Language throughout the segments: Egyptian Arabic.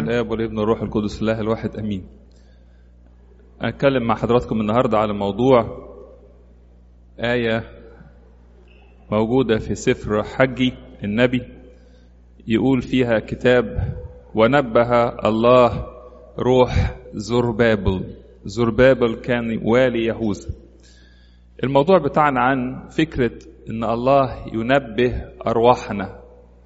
الاب والابن والروح القدس الله الواحد امين اتكلم مع حضراتكم النهارده على موضوع ايه موجوده في سفر حجي النبي يقول فيها كتاب ونبه الله روح زربابل زربابل كان والي يهوذا الموضوع بتاعنا عن فكره ان الله ينبه ارواحنا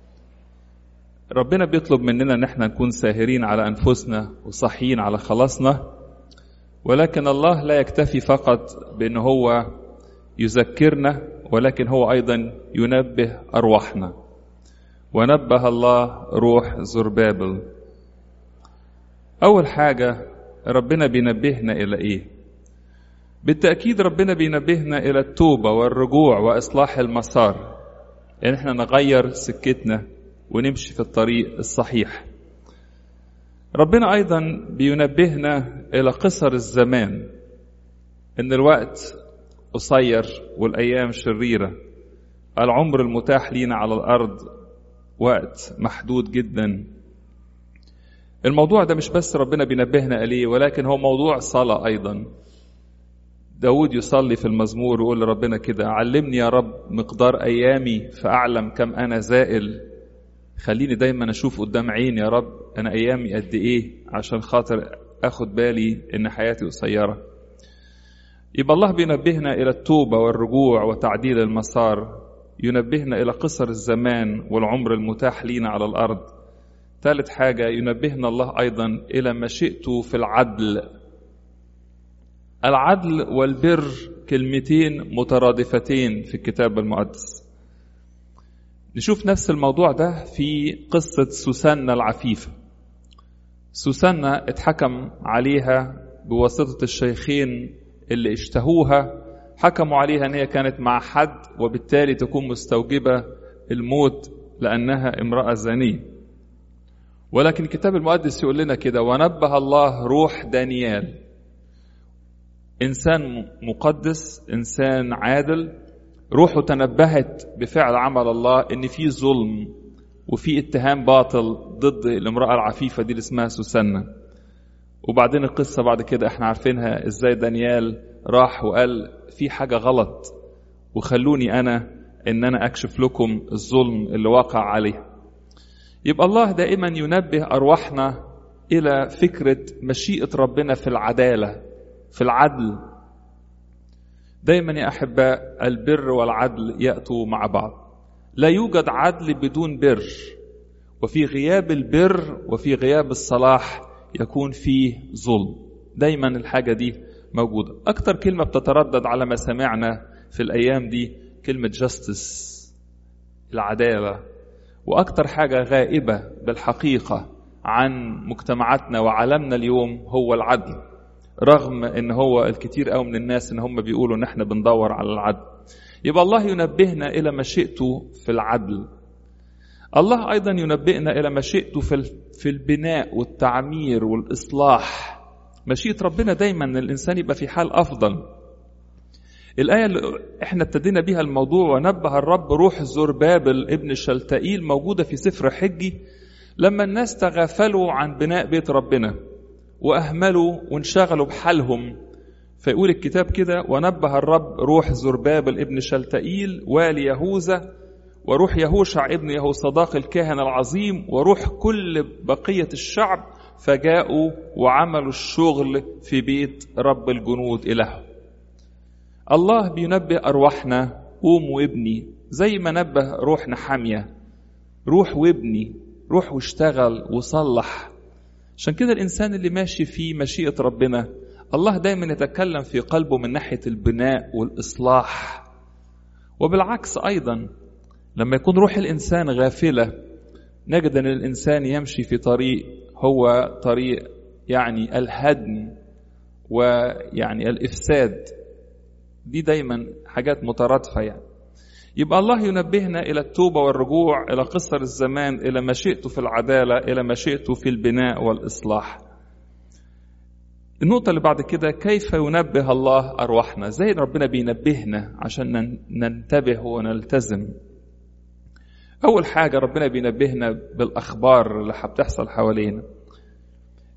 ربنا بيطلب مننا ان احنا نكون ساهرين على انفسنا وصحيين على خلاصنا ولكن الله لا يكتفي فقط بان هو يذكرنا ولكن هو ايضا ينبه ارواحنا ونبه الله روح زربابل اول حاجه ربنا بينبهنا الى ايه بالتاكيد ربنا بينبهنا الى التوبه والرجوع واصلاح المسار ان احنا نغير سكتنا ونمشي في الطريق الصحيح ربنا ايضا بينبهنا الى قصر الزمان ان الوقت قصير والايام شريره العمر المتاح لينا على الارض وقت محدود جدا الموضوع ده مش بس ربنا بينبهنا اليه ولكن هو موضوع صلاه ايضا داود يصلي في المزمور ويقول لربنا كده علمني يا رب مقدار ايامي فاعلم كم انا زائل خليني دايما اشوف قدام عيني يا رب انا ايامي قد ايه عشان خاطر اخد بالي ان حياتي قصيره يبقى الله بينبهنا الى التوبه والرجوع وتعديل المسار ينبهنا الى قصر الزمان والعمر المتاح لينا على الارض ثالث حاجه ينبهنا الله ايضا الى مشيئته في العدل العدل والبر كلمتين مترادفتين في الكتاب المقدس نشوف نفس الموضوع ده في قصة سوسنة العفيفة سوسنة اتحكم عليها بواسطة الشيخين اللي اشتهوها حكموا عليها ان هي كانت مع حد وبالتالي تكون مستوجبة الموت لأنها امرأة زانية ولكن الكتاب المقدس يقول لنا كده ونبه الله روح دانيال إنسان مقدس إنسان عادل روحه تنبهت بفعل عمل الله ان في ظلم وفي اتهام باطل ضد الامراه العفيفه دي اللي اسمها سوسنه وبعدين القصه بعد كده احنا عارفينها ازاي دانيال راح وقال في حاجه غلط وخلوني انا ان انا اكشف لكم الظلم اللي واقع عليه يبقى الله دائما ينبه ارواحنا الى فكره مشيئه ربنا في العداله في العدل دايما يا احباء البر والعدل ياتوا مع بعض لا يوجد عدل بدون بر وفي غياب البر وفي غياب الصلاح يكون فيه ظلم دايما الحاجه دي موجوده اكتر كلمه بتتردد على ما سمعنا في الايام دي كلمه جاستس العداله واكتر حاجه غائبه بالحقيقه عن مجتمعاتنا وعالمنا اليوم هو العدل رغم ان هو الكثير قوي من الناس ان هم بيقولوا ان احنا بندور على العدل يبقى الله ينبهنا الى مشيئته في العدل الله ايضا ينبهنا الى مشيئته في في البناء والتعمير والاصلاح مشيئه ربنا دايما ان الانسان يبقى في حال افضل الآية اللي احنا ابتدينا بيها الموضوع ونبه الرب روح زربابل ابن شلتائيل موجودة في سفر حجي لما الناس تغافلوا عن بناء بيت ربنا واهملوا وانشغلوا بحالهم فيقول الكتاب كده ونبه الرب روح زربابل ابن شلتائيل والي يهوذا وروح يهوشع ابن يهوصداق الكاهن العظيم وروح كل بقية الشعب فجاءوا وعملوا الشغل في بيت رب الجنود إله الله بينبه أرواحنا قوم وابني زي ما نبه روح نحامية روح وابني روح واشتغل وصلح عشان كده الإنسان اللي ماشي في مشيئة ربنا الله دايما يتكلم في قلبه من ناحية البناء والإصلاح وبالعكس أيضا لما يكون روح الإنسان غافلة نجد أن الإنسان يمشي في طريق هو طريق يعني الهدم ويعني الإفساد دي دايما حاجات مترادفة يعني يبقى الله ينبهنا إلى التوبة والرجوع إلى قصر الزمان إلى مشيئته في العدالة إلى مشيئته في البناء والإصلاح النقطة اللي بعد كده كيف ينبه الله أرواحنا زي ربنا بينبهنا عشان ننتبه ونلتزم أول حاجة ربنا بينبهنا بالأخبار اللي بتحصل حوالينا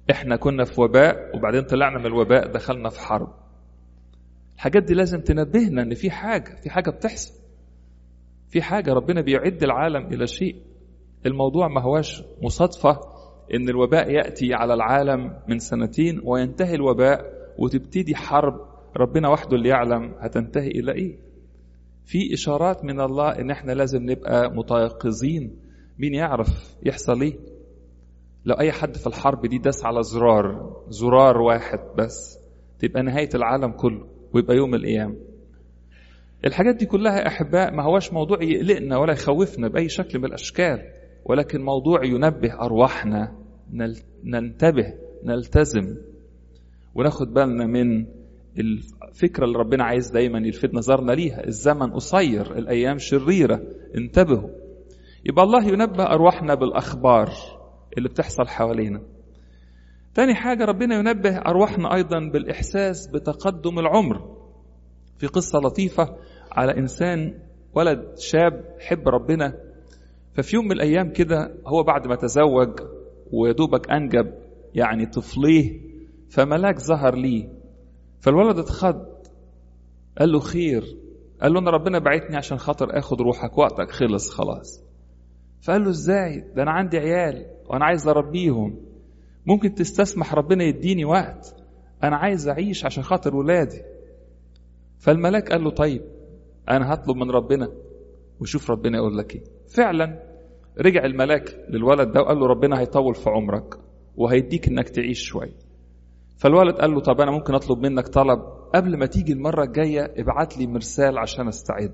احنا كنا في وباء وبعدين طلعنا من الوباء دخلنا في حرب الحاجات دي لازم تنبهنا ان في حاجه في حاجه بتحصل في حاجه ربنا بيعد العالم الى شيء الموضوع ما هواش مصادفه ان الوباء ياتي على العالم من سنتين وينتهي الوباء وتبتدي حرب ربنا وحده اللي يعلم هتنتهي الى ايه في اشارات من الله ان احنا لازم نبقى متيقظين مين يعرف يحصل ايه لو اي حد في الحرب دي داس على زرار زرار واحد بس تبقى نهايه العالم كله ويبقى يوم القيامه الحاجات دي كلها احباء ما هواش موضوع يقلقنا ولا يخوفنا باي شكل من الاشكال ولكن موضوع ينبه ارواحنا ننتبه نلتزم وناخد بالنا من الفكرة اللي ربنا عايز دايما يلفت نظرنا ليها الزمن قصير الأيام شريرة انتبهوا يبقى الله ينبه أرواحنا بالأخبار اللي بتحصل حوالينا تاني حاجة ربنا ينبه أرواحنا أيضا بالإحساس بتقدم العمر في قصة لطيفة على إنسان ولد شاب حب ربنا ففي يوم من الأيام كده هو بعد ما تزوج ويدوبك أنجب يعني طفليه فملاك ظهر ليه فالولد اتخض قال له خير قال له انا ربنا بعتني عشان خاطر اخد روحك وقتك خلص خلاص فقال له ازاي ده انا عندي عيال وانا عايز اربيهم ممكن تستسمح ربنا يديني وقت انا عايز اعيش عشان خاطر ولادي فالملاك قال له طيب انا هطلب من ربنا وشوف ربنا يقول لك ايه فعلا رجع الملاك للولد ده وقال له ربنا هيطول في عمرك وهيديك انك تعيش شويه فالولد قال له طب انا ممكن اطلب منك طلب قبل ما تيجي المره الجايه ابعت لي مرسال عشان استعد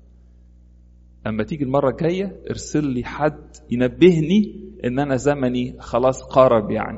اما تيجي المره الجايه ارسل لي حد ينبهني ان انا زمني خلاص قارب يعني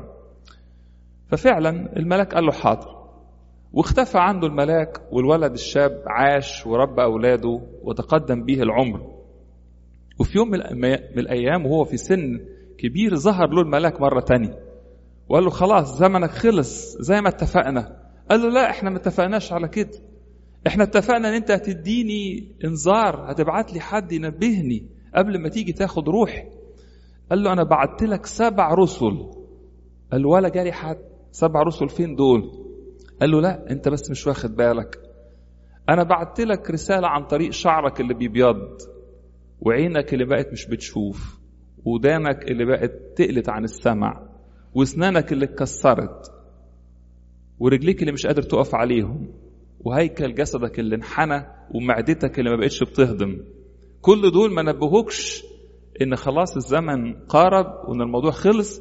ففعلا الملاك قال له حاضر واختفى عنده الملاك والولد الشاب عاش وربى اولاده وتقدم به العمر وفي يوم من الايام وهو في سن كبير ظهر له الملاك مره تانية وقال له خلاص زمنك خلص زي ما اتفقنا قال له لا احنا ما اتفقناش على كده احنا اتفقنا ان انت هتديني انذار هتبعت لي حد ينبهني قبل ما تيجي تاخد روحي قال له انا بعت لك سبع رسل قال له ولا جالي حد سبع رسل فين دول قال له لا انت بس مش واخد بالك انا بعت لك رساله عن طريق شعرك اللي بيبيض وعينك اللي بقت مش بتشوف ودانك اللي بقت تقلت عن السمع واسنانك اللي اتكسرت ورجليك اللي مش قادر تقف عليهم وهيكل جسدك اللي انحنى ومعدتك اللي ما بقتش بتهضم كل دول ما نبهوكش ان خلاص الزمن قارب وان الموضوع خلص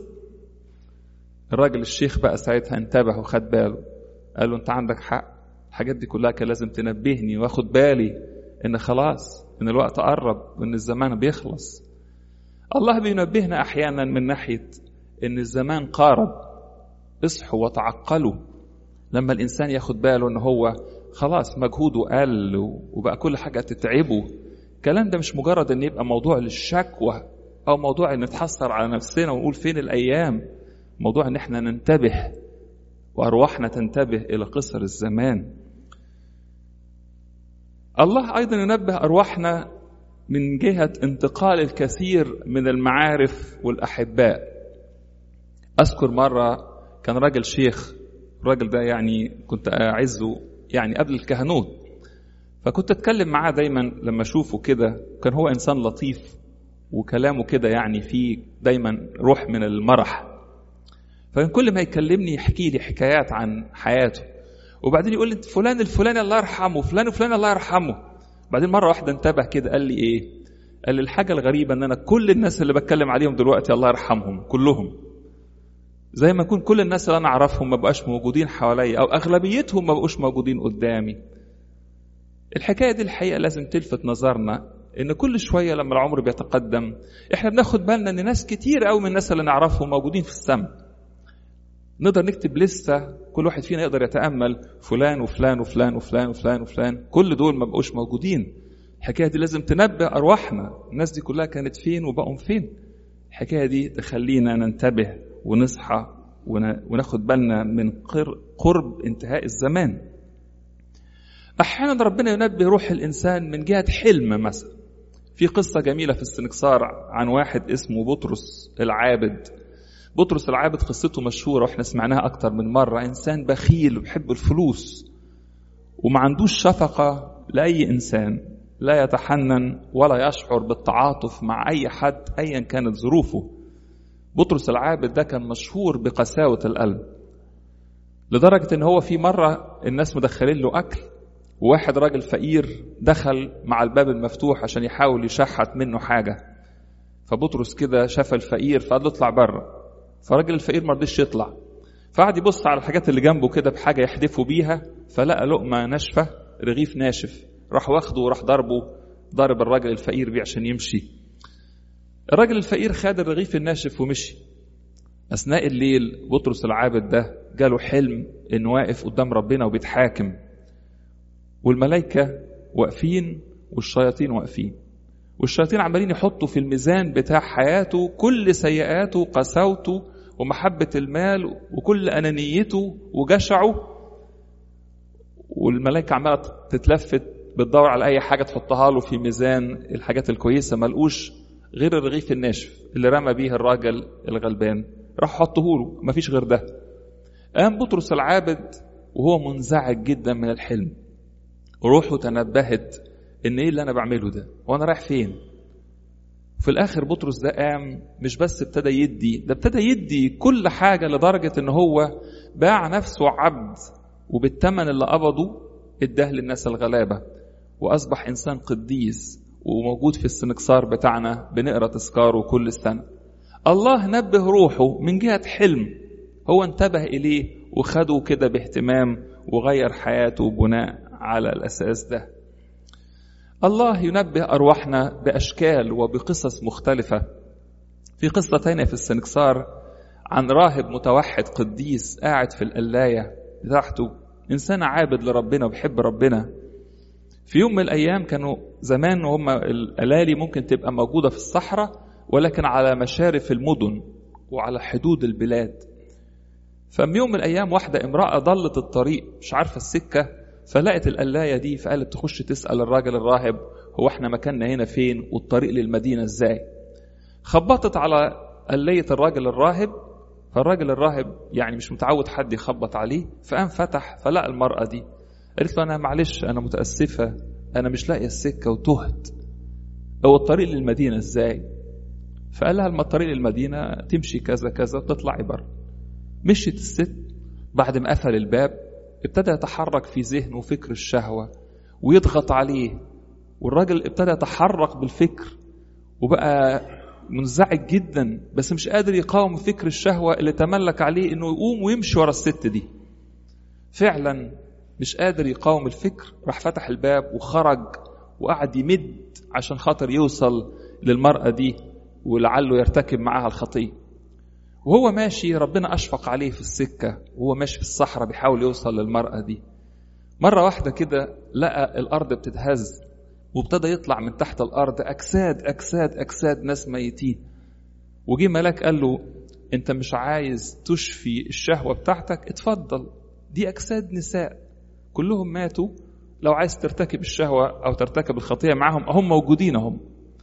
الراجل الشيخ بقى ساعتها انتبه وخد باله قال له انت عندك حق الحاجات دي كلها كان لازم تنبهني واخد بالي ان خلاص ان الوقت قرب وان الزمان بيخلص الله بينبهنا احيانا من ناحيه ان الزمان قارب اصحوا وتعقلوا لما الانسان ياخد باله ان هو خلاص مجهوده قل وبقى كل حاجه تتعبه الكلام ده مش مجرد ان يبقى موضوع للشكوى او موضوع ان نتحسر على نفسنا ونقول فين الايام موضوع ان احنا ننتبه وارواحنا تنتبه الى قصر الزمان الله ايضا ينبه ارواحنا من جهه انتقال الكثير من المعارف والاحباء اذكر مره كان راجل شيخ الراجل ده يعني كنت اعزه يعني قبل الكهنوت فكنت اتكلم معاه دايما لما اشوفه كده كان هو انسان لطيف وكلامه كده يعني فيه دايما روح من المرح فكان كل ما يكلمني يحكي لي حكايات عن حياته وبعدين يقول لي فلان الفلاني الله يرحمه فلان وفلان الله يرحمه بعدين مره واحده انتبه كده قال لي ايه قال لي الحاجه الغريبه ان انا كل الناس اللي بتكلم عليهم دلوقتي الله يرحمهم كلهم زي ما يكون كل الناس اللي انا اعرفهم ما بقاش موجودين حواليا او اغلبيتهم ما بقوش موجودين قدامي الحكايه دي الحقيقه لازم تلفت نظرنا ان كل شويه لما العمر بيتقدم احنا بناخد بالنا ان ناس كتير قوي من الناس اللي نعرفهم موجودين في السماء نقدر نكتب لسه كل واحد فينا يقدر يتامل فلان وفلان وفلان وفلان وفلان وفلان كل دول ما بقوش موجودين الحكايه دي لازم تنبه ارواحنا الناس دي كلها كانت فين وبقوا فين الحكايه دي تخلينا ننتبه ونصحى وناخد بالنا من قرب انتهاء الزمان احيانا ربنا ينبه روح الانسان من جهه حلم مثلا في قصه جميله في السنكسار عن واحد اسمه بطرس العابد بطرس العابد قصته مشهورة واحنا سمعناها أكتر من مرة إنسان بخيل وبيحب الفلوس وما عندوش شفقة لأي إنسان لا يتحنن ولا يشعر بالتعاطف مع أي حد أيا كانت ظروفه بطرس العابد ده كان مشهور بقساوة القلب لدرجة إن هو في مرة الناس مدخلين له أكل وواحد راجل فقير دخل مع الباب المفتوح عشان يحاول يشحت منه حاجة فبطرس كده شاف الفقير فقال له اطلع بره فالراجل الفقير ما رضيش يطلع فقعد يبص على الحاجات اللي جنبه كده بحاجة يحدفوا بيها فلقى لقمة ناشفة رغيف ناشف راح واخده وراح ضربه ضرب الراجل الفقير بيه عشان يمشي الراجل الفقير خد الرغيف الناشف ومشي أثناء الليل بطرس العابد ده جاله حلم إنه واقف قدام ربنا وبيتحاكم والملائكة واقفين والشياطين واقفين والشياطين عمالين يحطوا في الميزان بتاع حياته كل سيئاته وقساوته ومحبة المال وكل أنانيته وجشعه والملائكة عمالة تتلفت بتدور على أي حاجة تحطها له في ميزان الحاجات الكويسة ملقوش غير الرغيف الناشف اللي رمى بيه الراجل الغلبان راح حطه له مفيش غير ده قام بطرس العابد وهو منزعج جدا من الحلم روحه تنبهت ان ايه اللي انا بعمله ده وانا رايح فين في الاخر بطرس ده قام مش بس ابتدى يدي ده ابتدى يدي كل حاجه لدرجه ان هو باع نفسه عبد وبالثمن اللي قبضه اداه للناس الغلابه واصبح انسان قديس وموجود في السنكسار بتاعنا بنقرا تذكاره كل سنه الله نبه روحه من جهه حلم هو انتبه اليه وخده كده باهتمام وغير حياته بناء على الاساس ده الله ينبه أرواحنا بأشكال وبقصص مختلفة في قصة تانية في السنكسار عن راهب متوحد قديس قاعد في القلاية بتاعته إنسان عابد لربنا وبيحب ربنا في يوم من الأيام كانوا زمان وهم الألالي ممكن تبقى موجودة في الصحراء ولكن على مشارف المدن وعلى حدود البلاد فمن يوم من الأيام واحدة امرأة ضلت الطريق مش عارفة السكة فلقت القلاية دي فقالت تخش تسأل الراجل الراهب هو احنا مكاننا هنا فين والطريق للمدينة ازاي خبطت على قلية الراجل الراهب فالراجل الراهب يعني مش متعود حد يخبط عليه فقام فتح فلقى المرأة دي قالت له أنا معلش أنا متأسفة أنا مش لاقية السكة وتهت هو الطريق للمدينة ازاي فقال لها الطريق للمدينة تمشي كذا كذا وتطلعي بره مشيت الست بعد ما قفل الباب ابتدى يتحرك في ذهنه فكر الشهوة ويضغط عليه والراجل ابتدى يتحرك بالفكر وبقى منزعج جدا بس مش قادر يقاوم فكر الشهوة اللي تملك عليه انه يقوم ويمشي ورا الست دي فعلا مش قادر يقاوم الفكر راح فتح الباب وخرج وقعد يمد عشان خاطر يوصل للمرأة دي ولعله يرتكب معاها الخطية وهو ماشي ربنا أشفق عليه في السكة وهو ماشي في الصحراء بيحاول يوصل للمرأة دي مرة واحدة كده لقى الأرض بتتهز وابتدى يطلع من تحت الأرض أجساد أجساد أجساد ناس ميتين وجي ملاك قال له أنت مش عايز تشفي الشهوة بتاعتك اتفضل دي أجساد نساء كلهم ماتوا لو عايز ترتكب الشهوة أو ترتكب الخطية معهم هم موجودين هم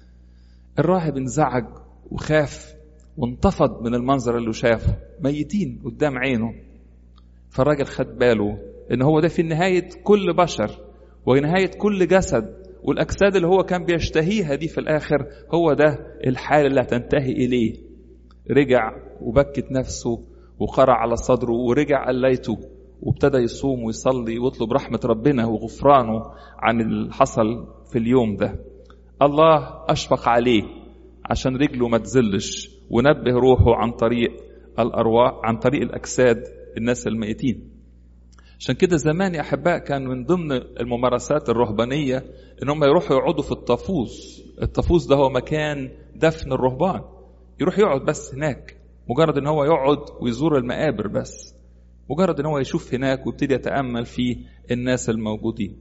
الراهب انزعج وخاف وانتفض من المنظر اللي شافه ميتين قدام عينه فالراجل خد باله ان هو ده في نهاية كل بشر ونهاية كل جسد والأجساد اللي هو كان بيشتهيها دي في الآخر هو ده الحال اللي هتنتهي إليه رجع وبكت نفسه وقرع على صدره ورجع قليته وابتدى يصوم ويصلي ويطلب رحمة ربنا وغفرانه عن اللي حصل في اليوم ده الله أشفق عليه عشان رجله ما تزلش ونبه روحه عن طريق الأرواح عن طريق الأجساد الناس الميتين عشان كده زمان يا أحباء كان من ضمن الممارسات الرهبانية إن هم يروحوا يقعدوا في الطافوس الطافوس ده هو مكان دفن الرهبان يروح يقعد بس هناك مجرد إن هو يقعد ويزور المقابر بس مجرد إن هو يشوف هناك ويبتدي يتأمل في الناس الموجودين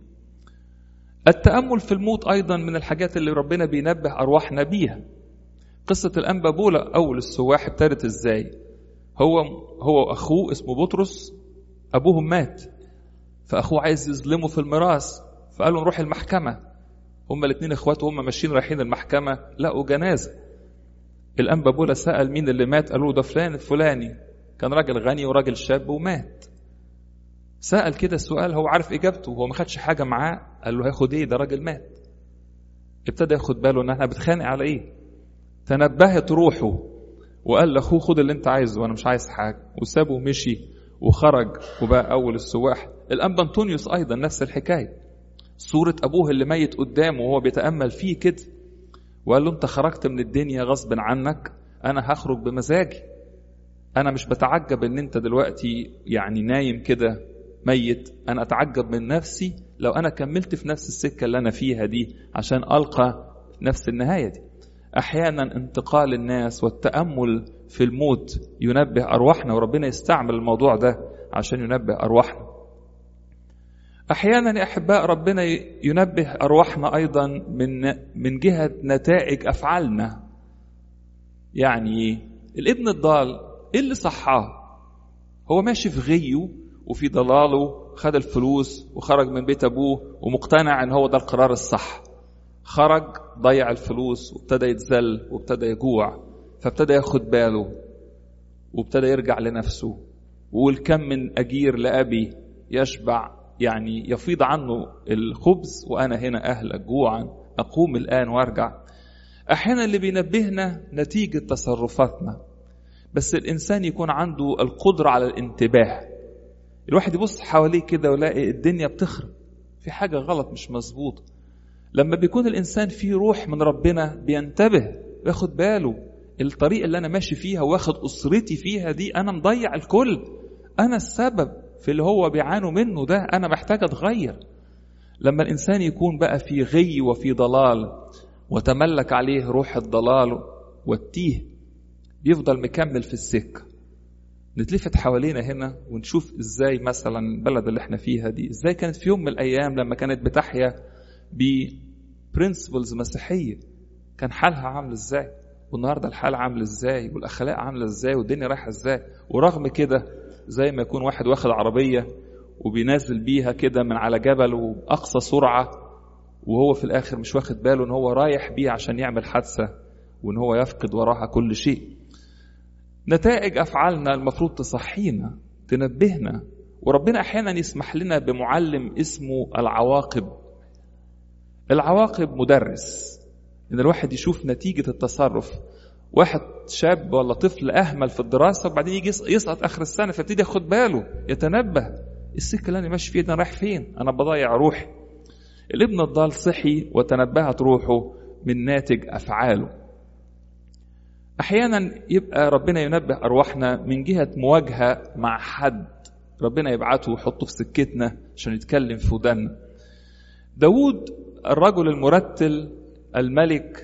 التأمل في الموت أيضا من الحاجات اللي ربنا بينبه أرواحنا بيها قصة الأنبا بولا أول السواح ابتدت إزاي هو هو وأخوه اسمه بطرس أبوهم مات فأخوه عايز يظلمه في الميراث فقالوا نروح المحكمة هما الاثنين اخوات وهم ماشيين رايحين المحكمة لقوا جنازة الأنبا بولا سأل مين اللي مات قالوا له ده فلان الفلاني كان راجل غني وراجل شاب ومات سأل كده السؤال هو عارف إجابته هو ما خدش حاجة معاه قال له هياخد إيه ده راجل مات ابتدى ياخد باله إن احنا بتخانق على إيه تنبهت روحه وقال لاخوه خد اللي انت عايزه وانا مش عايز حاجه وسابه ومشي وخرج وبقى اول السواح الانبا انطونيوس ايضا نفس الحكايه صوره ابوه اللي ميت قدامه وهو بيتامل فيه كده وقال له انت خرجت من الدنيا غصب عنك انا هخرج بمزاجي انا مش بتعجب ان انت دلوقتي يعني نايم كده ميت انا اتعجب من نفسي لو انا كملت في نفس السكه اللي انا فيها دي عشان القى نفس النهايه دي احيانا انتقال الناس والتامل في الموت ينبه ارواحنا وربنا يستعمل الموضوع ده عشان ينبه ارواحنا احيانا يا احباء ربنا ينبه ارواحنا ايضا من من جهه نتائج افعالنا يعني ايه الابن الضال ايه اللي صحاه هو ماشي في غيه وفي ضلاله خد الفلوس وخرج من بيت ابوه ومقتنع ان هو ده القرار الصح خرج ضيع الفلوس وابتدى يتذل وابتدى يجوع فابتدى ياخد باله وابتدى يرجع لنفسه ويقول كم من أجير لأبي يشبع يعني يفيض عنه الخبز وأنا هنا أهلك جوعا أقوم الآن وأرجع أحيانا اللي بينبهنا نتيجة تصرفاتنا بس الإنسان يكون عنده القدرة على الانتباه الواحد يبص حواليه كده ويلاقي الدنيا بتخرب في حاجة غلط مش مظبوطة لما بيكون الانسان فيه روح من ربنا بينتبه وياخد باله الطريق اللي انا ماشي فيها واخد اسرتي فيها دي انا مضيع الكل انا السبب في اللي هو بيعانوا منه ده انا محتاج اتغير لما الانسان يكون بقى في غي وفي ضلال وتملك عليه روح الضلال والتيه بيفضل مكمل في السكه نتلفت حوالينا هنا ونشوف ازاي مثلا البلد اللي احنا فيها دي ازاي كانت في يوم من الايام لما كانت بتحيا ببرنسبلز مسيحيه كان حالها عامل ازاي والنهارده الحال عامل ازاي والاخلاق عامله ازاي والدنيا رايحه ازاي ورغم كده زي ما يكون واحد واخد عربيه وبينزل بيها كده من على جبل وباقصى سرعه وهو في الاخر مش واخد باله ان هو رايح بيه عشان يعمل حادثه وان هو يفقد وراها كل شيء نتائج افعالنا المفروض تصحينا تنبهنا وربنا احيانا يسمح لنا بمعلم اسمه العواقب العواقب مدرس ان الواحد يشوف نتيجه التصرف واحد شاب ولا طفل اهمل في الدراسه وبعدين يجي يسقط اخر السنه فيبتدي ياخد باله يتنبه السكه اللي انا ماشي فيها انا رايح فين انا بضيع روحي الابن الضال صحي وتنبهت روحه من ناتج افعاله احيانا يبقى ربنا ينبه ارواحنا من جهه مواجهه مع حد ربنا يبعته ويحطه في سكتنا عشان يتكلم في ودنا داود الرجل المرتل الملك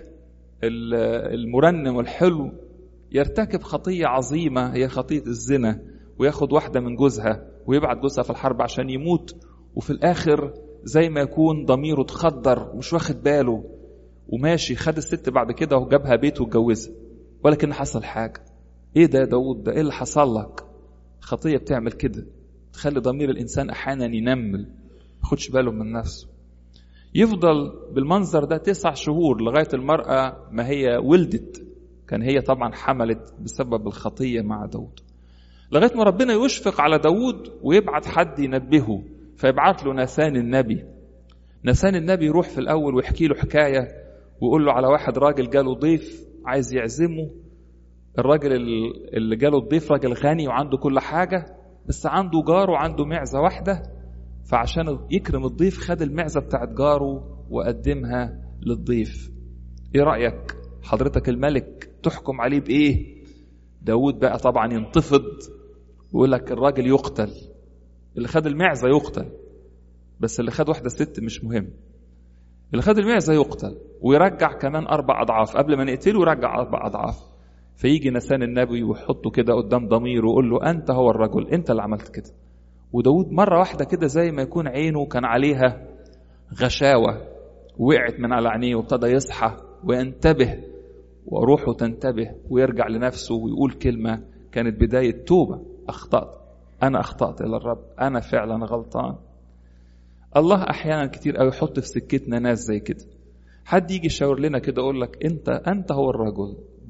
المرنم الحلو يرتكب خطية عظيمة هي خطية الزنا وياخد واحدة من جوزها ويبعت جوزها في الحرب عشان يموت وفي الآخر زي ما يكون ضميره اتخدر ومش واخد باله وماشي خد الست بعد كده وجابها بيته واتجوزها ولكن حصل حاجة ايه ده يا داود ده ايه اللي حصل لك خطية بتعمل كده تخلي ضمير الإنسان أحيانا ينمل ياخدش باله من نفسه يفضل بالمنظر ده تسع شهور لغاية المرأة ما هي ولدت كان هي طبعا حملت بسبب الخطية مع داود لغاية ما ربنا يشفق على داود ويبعت حد ينبهه فيبعت له نسان النبي نسان النبي يروح في الأول ويحكي له حكاية ويقول له على واحد راجل جاله ضيف عايز يعزمه الراجل اللي جاله الضيف راجل غني وعنده كل حاجة بس عنده جار وعنده معزة واحدة فعشان يكرم الضيف خد المعزة بتاعت جاره وقدمها للضيف ايه رأيك حضرتك الملك تحكم عليه بايه داود بقى طبعا ينتفض ويقول لك الراجل يقتل اللي خد المعزة يقتل بس اللي خد واحدة ست مش مهم اللي خد المعزة يقتل ويرجع كمان أربع أضعاف قبل ما نقتله يرجع أربع أضعاف فيجي نسان النبي ويحطه كده قدام ضميره ويقول له أنت هو الرجل أنت اللي عملت كده وداود مرة واحدة كده زي ما يكون عينه كان عليها غشاوة وقعت من على عينيه وابتدى يصحى وينتبه وروحه تنتبه ويرجع لنفسه ويقول كلمة كانت بداية توبة أخطأت أنا أخطأت إلى الرب أنا فعلا غلطان الله أحيانا كتير قوي يحط في سكتنا ناس زي كده حد يجي يشاور لنا كده يقول لك أنت أنت هو الرجل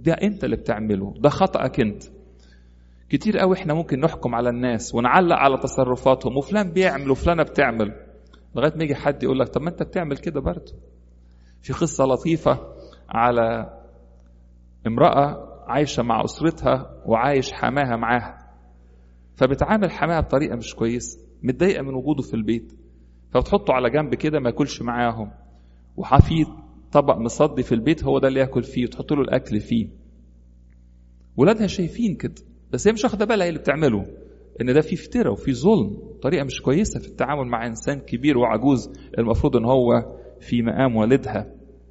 ده انت اللي بتعمله ده خطأك انت كتير قوي احنا ممكن نحكم على الناس ونعلق على تصرفاتهم وفلان بيعمل وفلانة بتعمل لغاية ما يجي حد يقول لك طب ما انت بتعمل كده برضه في قصة لطيفة على امرأة عايشة مع أسرتها وعايش حماها معاها فبتعامل حماها بطريقة مش كويسة متضايقة من وجوده في البيت فبتحطه على جنب كده ما ياكلش معاهم وفي طبق مصدي في البيت هو ده اللي ياكل فيه وتحط له الأكل فيه ولادها شايفين كده بس هي مش واخدة بالها هي اللي بتعمله ان ده فيه افتراء وفيه ظلم طريقة مش كويسة في التعامل مع إنسان كبير وعجوز المفروض ان هو في مقام والدها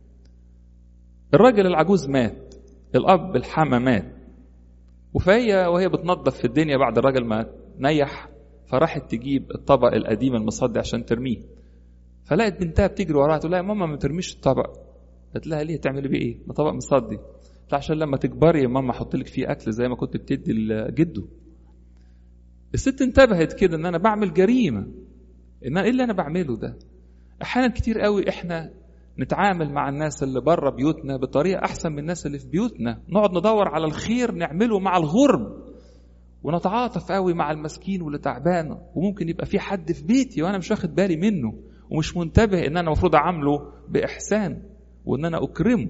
الراجل العجوز مات الاب الحما مات وفهي وهي بتنظف في الدنيا بعد الراجل ما نيح فراحت تجيب الطبق القديم المصدي عشان ترميه فلقت بنتها بتجري وراها تقول لها يا ماما ما ترميش الطبق قالت لها ليه تعملي بيه ايه؟ ده طبق مصدي قالت عشان لما تكبري يا ماما احط لك فيه اكل زي ما كنت بتدي لجده الست انتبهت كده ان انا بعمل جريمه ان ايه اللي انا بعمله ده احيانا كتير قوي احنا نتعامل مع الناس اللي بره بيوتنا بطريقه احسن من الناس اللي في بيوتنا نقعد ندور على الخير نعمله مع الغرب ونتعاطف قوي مع المسكين واللي تعبان وممكن يبقى في حد في بيتي وانا مش واخد بالي منه ومش منتبه ان انا المفروض اعامله باحسان وان انا اكرمه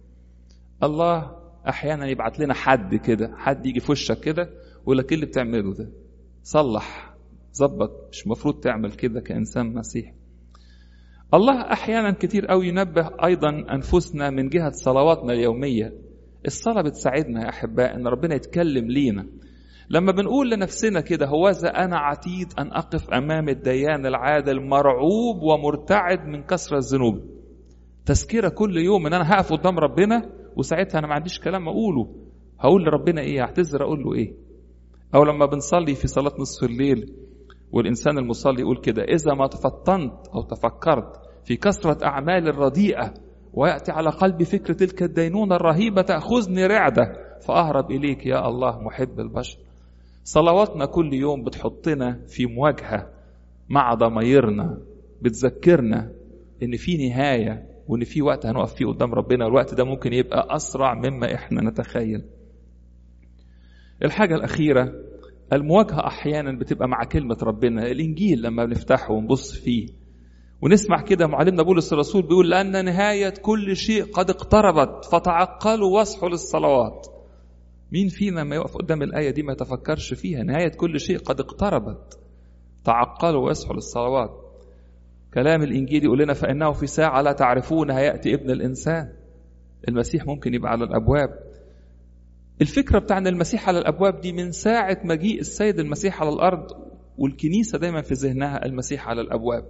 الله احيانا يبعت لنا حد كده حد يجي في وشك كده ويقول لك ايه اللي بتعمله ده صلح ظبط مش المفروض تعمل كده كانسان مسيحي الله احيانا كتير قوي ينبه ايضا انفسنا من جهه صلواتنا اليوميه الصلاه بتساعدنا يا احباء ان ربنا يتكلم لينا لما بنقول لنفسنا كده هوذا انا عتيد ان اقف امام الديان العادل مرعوب ومرتعد من كثره الذنوب تذكره كل يوم ان انا هقف قدام ربنا وساعتها انا ما عنديش كلام اقوله هقول لربنا ايه اعتذر اقول له ايه او لما بنصلي في صلاه نصف الليل والإنسان المصلي يقول كده إذا ما تفطنت أو تفكرت في كثرة أعمال الرديئة ويأتي على قلبي فكرة تلك الدينونة الرهيبة تأخذني رعدة فأهرب إليك يا الله محب البشر صلواتنا كل يوم بتحطنا في مواجهة مع ضميرنا بتذكرنا إن في نهاية وإن في وقت هنقف فيه قدام ربنا الوقت ده ممكن يبقى أسرع مما إحنا نتخيل الحاجة الأخيرة المواجهة أحيانا بتبقى مع كلمة ربنا الإنجيل لما بنفتحه ونبص فيه ونسمع كده معلمنا بولس الرسول بيقول لأن نهاية كل شيء قد اقتربت فتعقلوا واصحوا للصلوات مين فينا ما يقف قدام الآية دي ما يتفكرش فيها نهاية كل شيء قد اقتربت تعقلوا واصحوا للصلوات كلام الإنجيل يقول لنا فإنه في ساعة لا تعرفونها يأتي ابن الإنسان المسيح ممكن يبقى على الأبواب الفكرة بتاع ان المسيح على الابواب دي من ساعة مجيء السيد المسيح على الارض والكنيسة دايما في ذهنها المسيح على الابواب.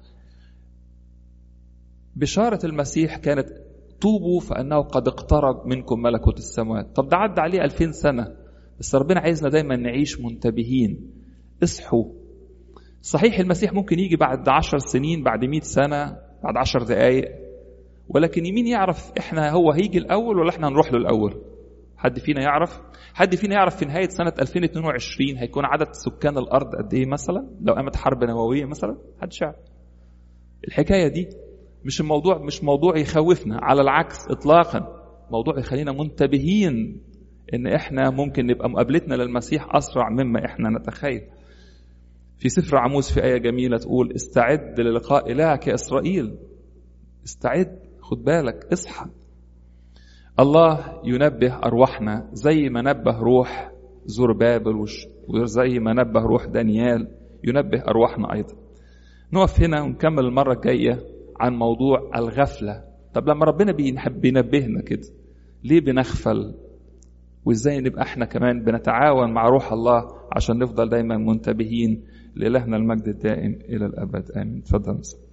بشارة المسيح كانت توبوا فانه قد اقترب منكم ملكوت السماوات. طب ده عدى عليه 2000 سنة بس ربنا عايزنا دايما نعيش منتبهين. اصحوا. صحيح المسيح ممكن يجي بعد 10 سنين بعد 100 سنة بعد 10 دقايق ولكن يمين يعرف احنا هو هيجي الاول ولا احنا هنروح له الاول؟ حد فينا يعرف حد فينا يعرف في نهايه سنه 2022 هيكون عدد سكان الارض قد ايه مثلا لو قامت حرب نوويه مثلا محدش يعرف الحكايه دي مش الموضوع مش موضوع يخوفنا على العكس اطلاقا موضوع يخلينا منتبهين ان احنا ممكن نبقى مقابلتنا للمسيح اسرع مما احنا نتخيل في سفر عموس في ايه جميله تقول استعد للقاء الهك يا اسرائيل استعد خد بالك اصحى الله ينبه أرواحنا زي ما نبه روح زربابل وزي ما نبه روح دانيال ينبه أرواحنا أيضا نقف هنا ونكمل المرة الجاية عن موضوع الغفلة طب لما ربنا بينحب بينبهنا كده ليه بنغفل وازاي نبقى احنا كمان بنتعاون مع روح الله عشان نفضل دايما منتبهين لإلهنا المجد الدائم إلى الأبد آمين تفضل